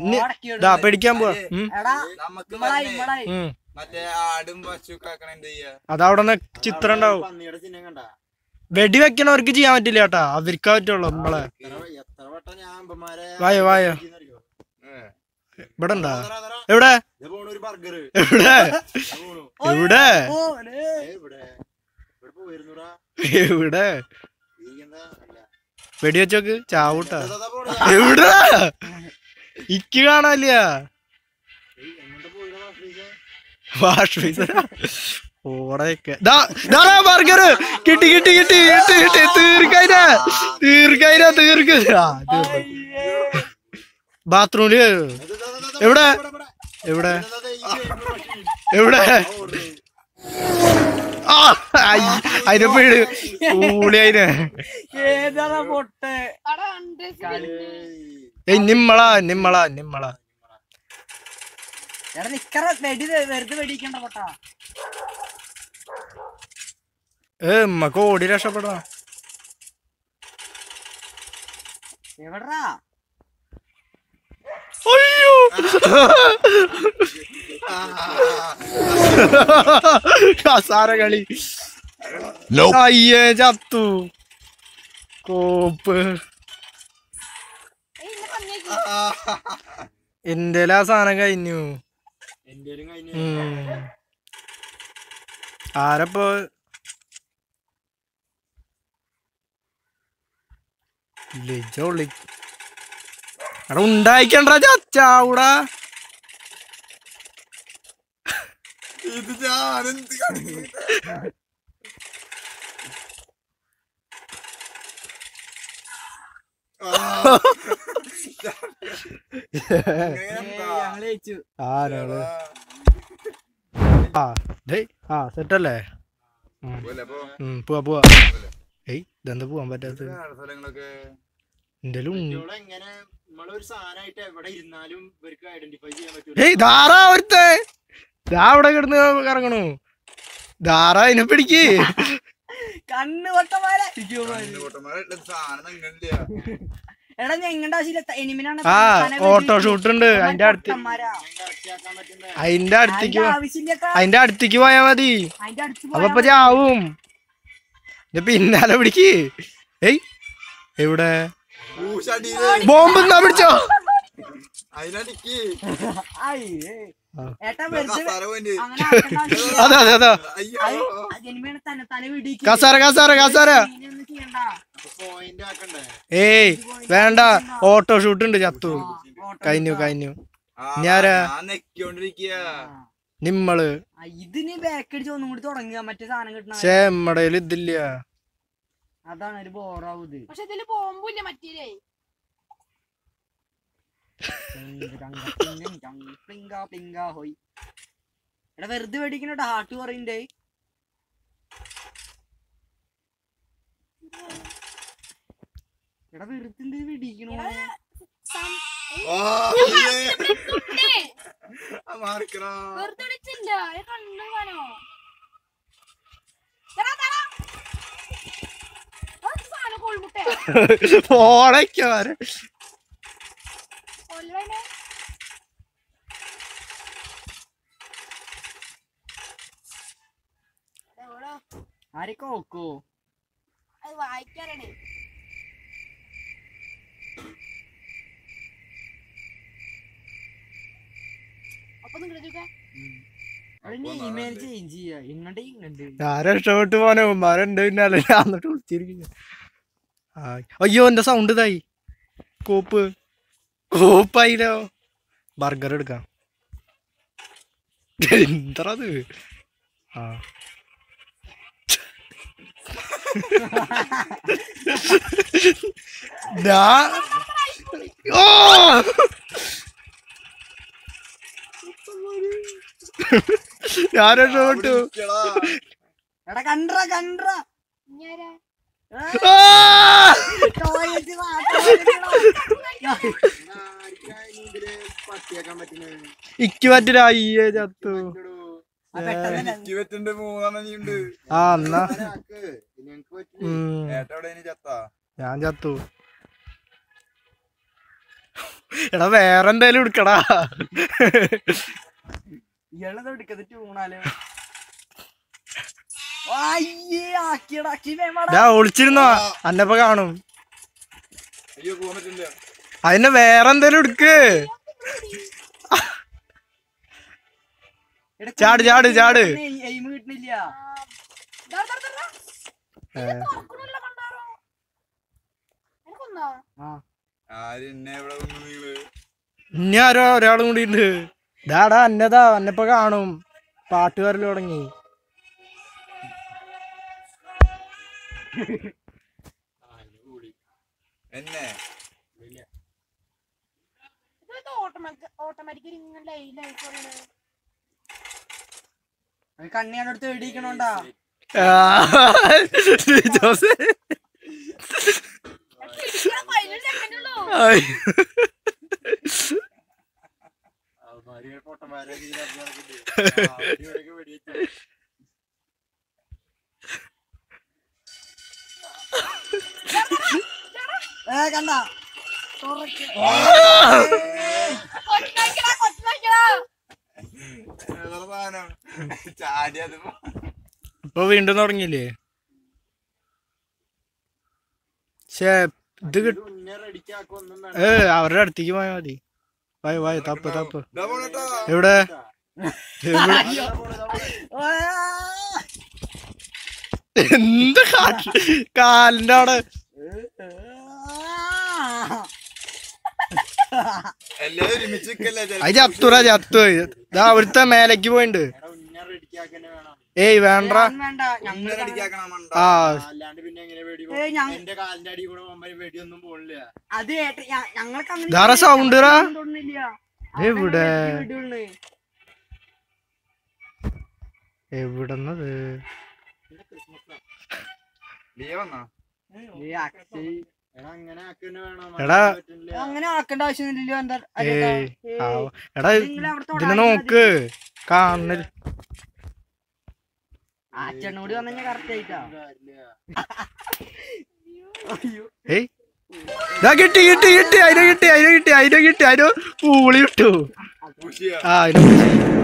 ഇനി ഓടക്കി വിടും. ഇതാ പിടിക്കാൻ പോവാ ഉം, എടാ നമുക്ക് ഇമ്മളായി തന്നെ ഇമ്മളായി ഉം. മറ്റേ ആടും പശുക്കെ ആക്കണ എന്ത് ചെയ്യാ അതവിടെ ചിത്രം ഉണ്ടാവും പന്നിയുടെ ചിഹ്നം കണ്ട വെടി വെക്കണവർക്ക് ചെയ്യാൻ പറ്റില്ല കേട്ടാ അവർക്ക് പറ്റുള്ളൂ നമ്മളെ എത്ര വട്ടം ഞാൻ അമ്പന്മാരെ വായോ വായോ ഏ. ഇവിടെ ഉണ്ടാ എവിടെ പോണ ഒരു ബർഗർ എവിടെ എവിടെ ഓ ഇവിടെ ഇവിടെ പോയിരുന്നുടാ എവിടെ ഈ എന്താ അല്ല വെടി വെച്ചോക്ക് ചാവൂട്ടാ ഇതാ പോണു. എവിടെ ഇക്ക് കാണാനില്ല ഏയ്, എങ്ങോട്ടാ പോയിടാ ആഫ്രിക്ക? വാഷ് ബേസ് ഓടയൊക്കെ ബർഗർ കിട്ടി കിട്ടി കിട്ടി കിട്ടി കിട്ടി തീർക്കൈന തീർക്കൈന തീർക്ക് ബാത്റൂമില് ഇത് ഇതാ, ഇതാ, ഇതാ, എവിടെ? ഇവിടെ, ഇവിടെ. എവിടെ ഇതാ, ഇതാ, ഈ വരുന്ന മനുഷ്യൻ. എവിടെ ആ, ഓടുന്നു. ആ അയ്യ, അതിനെ പേട് ഊളി അതിനെ ഏതാ പൊട്ട് അവിടെ ഉണ്ട് ഏയ്. ഏയ് നിമ്മളാ നിമ്മളാ നിമ്മളാ എടാ നിക്കറ വെടി വെ- വെറുതെ വെടിക്കണ്ട പൊട്ടാ ഏ ഉമ്മക്ക് ഓടി രക്ഷപ്പെടാ എവിടാ അയ്യോ കസാര കളി അയ്യേ ചത്തു കോപ്പ് ഏയ്, ഇന്നെ പന്നിയാക്കി. എന്റെ ആ സാധനം കഴിഞ്ഞു എന്തേലും കഴിഞ്ഞ് ഉം. ആരപ്പോ ലിജോളി എടാ ഉണ്ടായിക്കണ്ട ചച്ചാവൂടാ ഇത് ഞാനെന്ത് കാണിക്കുന്നു? ആ. ഇങ്ങനെയെന്താ? ഞങ്ങള് ജയിച്ചു ആരാള് ആ ഡേയ് ആ സെറ്റല്ലേ പോലെ അപ്പൊ ഉം, പോവാ പോവാ ഏയ് ഇതെന്താ പോവാൻ പറ്റാത്തത് വേറെ സ്ഥലങ്ങളൊക്കെ എന്തേലും ഉണ്ട്. കുട്ടികളെ എങ്ങനെ നമ്മളൊരു സാധനമായിട്ട് എവിടെ ഇരുന്നാലും ഇവർക്ക് ഐഡന്റിഫൈ ചെയ്യാൻ പറ്റൂല ഏയ് ധാറാ ഒരുത്തേ ദാ അവിടെ കിടന്ന് കറങ്ങണു ധാറാ അതിനെ പിടിക്ക് കണ്ണ് പൊട്ടമാരെ കൂട്ടന്മാരായിട്ട് സാധനം ഇങ്ങനില്ല എടാ ഞങ്ങളുടെ ആവശ്യമില്ല എനിമിനാണ് ആ ഓട്ടോ ഷൂട്ട് ഉണ്ട് അതിന്റെ അടുത്ത് പൊട്ടന്മാരാ. കറക്റ്റാക്കാൻ പറ്റുന്ന അതിന്റെ അടുത്തേക്ക് അതിന്റെ പോ- ആവശ്യമില്ല അതിന്റെ അടുത്തേക്ക് പോയാ മതി അതിന്റെ അടുത്ത് അപ്പൊ പോയാ ഇപ്പൊ ചാവും ഇത് പിന്നാലെ പിടിക്ക് ഏയ് എവിടെ ഊശടിയില് ബോംബ് എന്നാ പിടിച്ചോ അതിനടിക്ക് ആയി, ഏയ്. ആ. ഏട്ടാ വെറുതെ കസാര പോയിന്റ് അങ്ങനെ ആക്കണ്ട ആവശ്യമില്ല. അതെ അതെ അതെ അയ്യോ അത് എനിമിയാണ് തന്നെ തന്നെ വിടിക്ക്. കസാര കസാര കസാര ഇനിയൊന്നും ചെയ്യണ്ട. പോയിന്റ് ആക്കണ്ടേ ഏയ് വേണ്ട ഓട്ടോ ഷൂട്ട് ഉണ്ട് ചത്തു ആ, ഓട്ടോ കഴിഞ്ഞു എടുക്കാം. കഴിഞ്ഞു ആ, ഞാനാ? ഞാൻ നെക്കിക്കൊണ്ടിരിക്കുക ആ. നിമ്മള് ആ, ഇതിന് ബാക്ക് അടിച്ച് ഒന്നും കൂടി തുടങ്ങുക മറ്റേ സാധനം കിട്ടണ പക്ഷേ നമ്മടേല് ഇതില്ല അതാണ് ഒരു ബോറാവും ഇത് പക്ഷെ ഇതില് ബോംബും ഇല്ല മറ്റേ എടാ വെറുതെ മേടിക്കണ ഹാർട്ട് പറയണ്ടേ എടാ വെറുതെ എന്ത് വെടിക്കണോ ആ, ഏ. ആ, മാറിക്കടാ വെറുതെ വിളിച്ചില്ല ഞാൻ കണ്ണു കാണോ തരാ, തരാ. ആ സാധനം കോഴിമുട്ട ഓടയ്ക്കാര് കൊല്ലനെ എവിടോ ആരൊക്കെ നോക്കോ അത് വായിക്കാനാണ് അപ്പൊ നിങ്ങളുടെ ഇമെയിൽ ചേഞ്ച് ചെയ്യാ ഇങ്ങോട്ട് ഇങ്ങോട്ട് ഞാൻ രക്ഷപ്പെട്ട് പോനെ ഉമ്മാരുണ്ട് പിന്നാലെ ഞാൻ എന്നിട്ട് വിളിച്ചിരിക്കുന്നു അയ്യോ എന്റെ സൗണ്ട് ഇതായി കോപ്പ് കോപ്പായില്ലോ ബർഗർ എടുക്കാം എന്താ അത് ആ ഞാൻ ഓ ഞാൻ രക്ഷപ്പെട്ടു ഇരിക്കടാ. എടാ കണ്ട്ര കണ്ട്ര ഇഞ്ഞാരാ ആ! ടോയ്ലറ്റ് വാ, toilet വാ. ഇതില് പട്ടിയാക്കാൻ പറ്റുന്നത് ഇക്ക് പറ്റില്ല അയ്യേ ചത്തു ആ, പെട്ടെന്ന് തന്നെ. എനിക്ക് പറ്റുന്നുണ്ട് മൂന്നെണ്ണം നീ ഉണ്ട് ആ എന്നാ ആക്ക് ഞങ്ങക്ക് പറ്റില്ല ഉം, ഏട്ട എവിടെ ഇനി ചത്താ ഞാൻ ചത്തു എടാ വേറെ എന്തേലും എടുക്കടാ ഇയാളത് എടുക്കത് ട്യൂണാലോ അയ്യേ ആക്കിയടാ ആക്കി വേമാടാ ഞാൻ ഒളിച്ചിരുന്നോ അന്നപ്പ കാണും അയ്യോ പോകാൻ പറ്റില്ല അതിനെ വേറെ എന്തേലും എടുക്ക് ചാട്, ചാട്, ചാട്. എയിം കിട്ടുന്നില്ല ദാ, ദാ, ദാ, ദാ. ഇത് തുറക്കണില്ല കണ്ടാരോ? നിനക്കൊന്നോ? ആര് എന്നെ ഇവിടെ വന്നു നിങ്ങള് ഇനി ആരോ ഒരാളും കൂടി ഉണ്ട് ഡാടാ അന്നതാ അന്നപ്പ കാണും പാട്ടുകാരിൽ തുടങ്ങി എന്നെ ഇത് ഓട്ടോമാറ്റിക് ഓട്ടോമാറ്റിക്കലി ഇങ്ങനെ ലൈലായി പോണേ കണ്ണി കണ്ടെടുത്ത് എടിക്കണോണ്ടാ ആ, ജോസ് പതിനൊരു സെക്കൻഡ് ഉള്ളൂ ആയ്. അവന്മാര് പൊട്ടന്മാരൊക്കെ ഇതിനകത്ത് നടക്കുന്നുണ്ട്. ആ, അവര് ഇവിടെയൊക്കെ വെടിവെച്ചു. ഏ കണ്ട കൊച്ചാക്കടാ കൊച്ചാക്കടാ ഏതാ സാധനം ചാടിയത് ഇപ്പൊ വീണ്ടും തുടങ്ങിയില്ലേ ശേ ഇത് കിട്ട ഇത് ഉന്നെ റെഡിക്കാക്കും ഒന്നും വേണ്ട. ഏ അവരുടെ അടുത്തേക്ക് പോയാ മതി വായ വായ തപ്പ് തപ്പ് ഇതാ പോണേട്ടാ എവിടെ എവിടെ എന്ത് കാട്ട് കാലിന്റെ അവിടെ എല്ലാരും ഒരുമിച്ച് നിക്കല്ലേ അത് ചത്തുറ ചത്തു ഇതാ അവിടുത്തെ മേലേക്ക് പോയിണ്ട് എടാ, ഉന്നെ റെഡിക്കാക്കന്നെ വേണം. ഏയ് വേണ്ട വേണ്ട ഞങ്ങൾ അടിക്കാക്കണം മണ്ട ആ അല്ലാണ്ട് പിന്നെ എങ്ങനെ വെടി ഏയ് ഞങ്ങ- എന്റെ കാലിന്റെ അടി കൂടെ പോകുമ്പോ വെടിയൊന്നും പോണില്ല അത് ഏട്ട- ഞ- ഞങ്ങൾക്ക് അങ്ങനെ ഇതാരാ sound റാ? തോന്നുന്നില്ല എവിടെ വീടുകളില് എവിടെന്നത് ലിയ വന്നാ ഈ അക്ഷയ് എടാ അങ്ങനെ ആക്കന്നെ വേണം എടാ. അല്ലാണ്ട് പറ്റില്ല. അങ്ങനെ ആക്കേണ്ട ആവശ്യമൊന്നുമില്ലല്ലോ എന്താ ഏയ് ആവോ. എടാ നിങ്ങൾ അവിടെ ഇതിനെ തൊടാൻ നോക്ക് കാണുന്നില്ല ആ ചേട്ടനും കൂടി വന്നു കഴിഞ്ഞാൽ കറക്റ്റ് ആയിട്ടാ കാര്യമില്ല. ഏയ് ഇതാ കിട്ടി കിട്ടി കിട്ടി അതിനെ കിട്ടി അതിനെ കിട്ടി അതിനെ കിട്ടി അതിന് പൂളി കിട്ടു പൂശിയ ആ അതിനെ